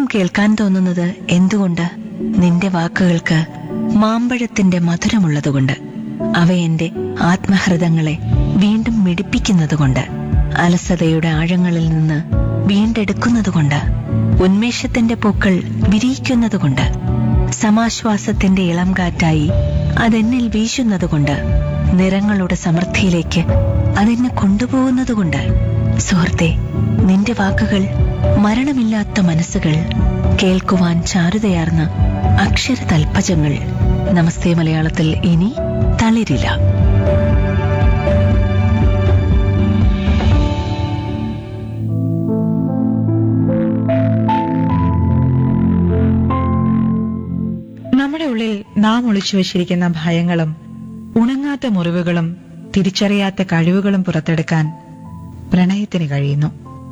കേൾക്കാൻ തോന്നുന്നത് എന്തുകൊണ്ട് നിന്റെ വാക്കുകൾക്ക് മാമ്പഴത്തിന്റെ മധുരമുള്ളതുകൊണ്ട് അവ എന്റെ ആത്മഹൃദങ്ങളെ വീണ്ടും മിടിപ്പിക്കുന്നതുകൊണ്ട് അലസതയുടെ ആഴങ്ങളിൽ നിന്ന് വീണ്ടെടുക്കുന്നതുകൊണ്ട് ഉന്മേഷത്തിന്റെ പൂക്കൾ വിരിയിക്കുന്നതുകൊണ്ട് സമാശ്വാസത്തിന്റെ ഇളം കാറ്റായി അതെന്നിൽ വീശുന്നതുകൊണ്ട് നിറങ്ങളുടെ സമൃദ്ധിയിലേക്ക് അതെന്നെ കൊണ്ടുപോകുന്നതുകൊണ്ട് സുഹൃത്തെ നിന്റെ വാക്കുകൾ മരണമില്ലാത്ത മനസ്സുകൾ കേൾക്കുവാൻ ചാരുതയാർന്ന അക്ഷര തൽപ്പജങ്ങൾ നമസ്തേ മലയാളത്തിൽ ഇനി തളിരില്ല നമ്മുടെ ഉള്ളിൽ നാം ഒളിച്ചു വച്ചിരിക്കുന്ന ഭയങ്ങളും ഉണങ്ങാത്ത മുറിവുകളും തിരിച്ചറിയാത്ത കഴിവുകളും പുറത്തെടുക്കാൻ പ്രണയത്തിന് കഴിയുന്നു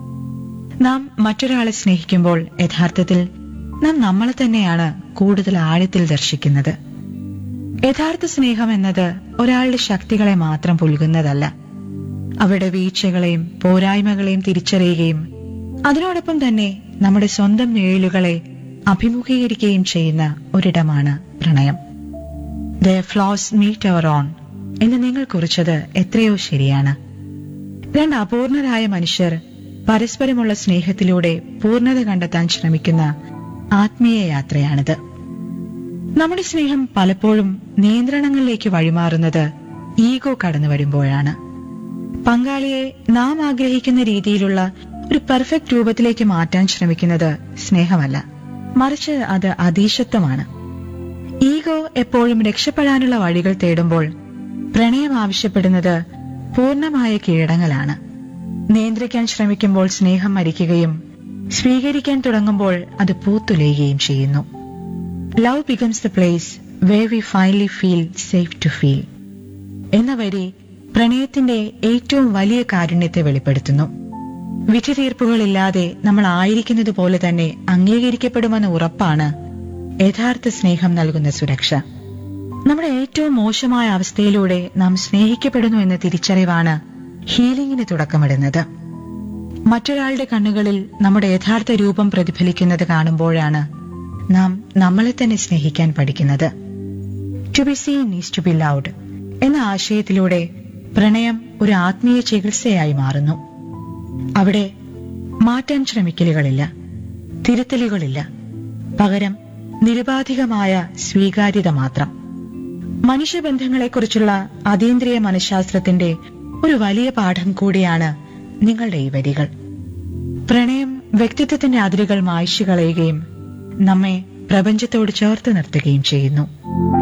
നാം മറ്റൊരാളെ സ്നേഹിക്കുമ്പോൾ യഥാർത്ഥത്തിൽ നാം നമ്മളെ തന്നെയാണ് കൂടുതൽ ആഴത്തിൽ ദർശിക്കുന്നത് യഥാർത്ഥ സ്നേഹം എന്നത് ഒരാളുടെ ശക്തികളെ മാത്രം പുൽകുന്നതല്ല അവരുടെ വീഴ്ചകളെയും പോരായ്മകളെയും തിരിച്ചറിയുകയും അതിനോടൊപ്പം തന്നെ നമ്മുടെ സ്വന്തം നിഴലുകളെ അഭിമുഖീകരിക്കുകയും ചെയ്യുന്ന ഒരിടമാണ് പ്രണയം the flaws meet our own എന്ന് നിങ്ങൾ കുറിച്ചത് എത്രയോ ശരിയാണ് രണ്ട് അപൂർണരായ മനുഷ്യർ പരസ്പരമുള്ള സ്നേഹത്തിലൂടെ പൂർണ്ണത കണ്ടെത്താൻ ശ്രമിക്കുന്ന ആത്മീയ യാത്രയാണിത് നമ്മുടെ സ്നേഹം പലപ്പോഴും നിയന്ത്രണങ്ങളിലേക്ക് വഴിമാറുന്നത് ഈഗോ കടന്നു വരുമ്പോഴാണ് പങ്കാളിയെ നാം ആഗ്രഹിക്കുന്ന രീതിയിലുള്ള ഒരു പെർഫെക്റ്റ് രൂപത്തിലേക്ക് മാറ്റാൻ ശ്രമിക്കുന്നത് സ്നേഹമല്ല മറിച്ച് അത് അതീശത്വമാണ് ഈഗോ എപ്പോഴും രക്ഷപ്പെടാനുള്ള വഴികൾ തേടുമ്പോൾ പ്രണയം ആവശ്യപ്പെടുന്നത് പൂർണ്ണമായ കീഴടങ്ങലാണ് നിയന്ത്രിക്കാൻ ശ്രമിക്കുമ്പോൾ സ്നേഹം മരിക്കുകയും സ്വീകരിക്കാൻ തുടങ്ങുമ്പോൾ അത് പൂത്തുലയുകയും ചെയ്യുന്നു love becomes the place where we finally feel safe to feel എന്ന വരി പ്രണയത്തിന്റെ ഏറ്റവും വലിയ കാരുണ്യത്തെ വെളിപ്പെടുത്തുന്നു വിധിതീർപ്പുകളില്ലാതെ നമ്മൾ ആയിരിക്കുന്നത് പോലെ തന്നെ അംഗീകരിക്കപ്പെടുമെന്ന ഉറപ്പാണ് യഥാർത്ഥ സ്നേഹം നൽകുന്ന സുരക്ഷ നമ്മുടെ ഏറ്റവും മോശമായ അവസ്ഥയിലൂടെ നാം സ്നേഹിക്കപ്പെടുന്നു എന്ന തിരിച്ചറിവാണ് ഹീലിംഗിന് തുടക്കമിടുന്നത് മറ്റൊരാളുടെ കണ്ണുകളിൽ നമ്മുടെ യഥാർത്ഥ രൂപം പ്രതിഫലിക്കുന്നത് കാണുമ്പോഴാണ് നാം നമ്മളെ തന്നെ സ്നേഹിക്കാൻ പഠിക്കുന്നത് to be seen is to be loved എന്ന ആശയത്തിലൂടെ പ്രണയം ഒരു ആത്മീയ ചികിത്സയായി മാറുന്നു അവിടെ മാറ്റാൻ ശ്രമിക്കലുകളില്ല തിരുത്തലുകളില്ല പകരം നിരുപാധികമായ സ്വീകാര്യത മാത്രം മനുഷ്യബന്ധങ്ങളെക്കുറിച്ചുള്ള അതീന്ദ്രിയ മനഃശാസ്ത്രത്തിന്റെ ഒരു വലിയ പാഠം കൂടിയാണ് നിങ്ങളുടെ ഈ വരികൾ പ്രണയം വ്യക്തിത്വത്തിന്റെ അതിരുകൾ മായ്ച്ചു കളയുകയും നമ്മെ പ്രപഞ്ചത്തോട് ചേർത്ത് നിർത്തുകയും ചെയ്യുന്നു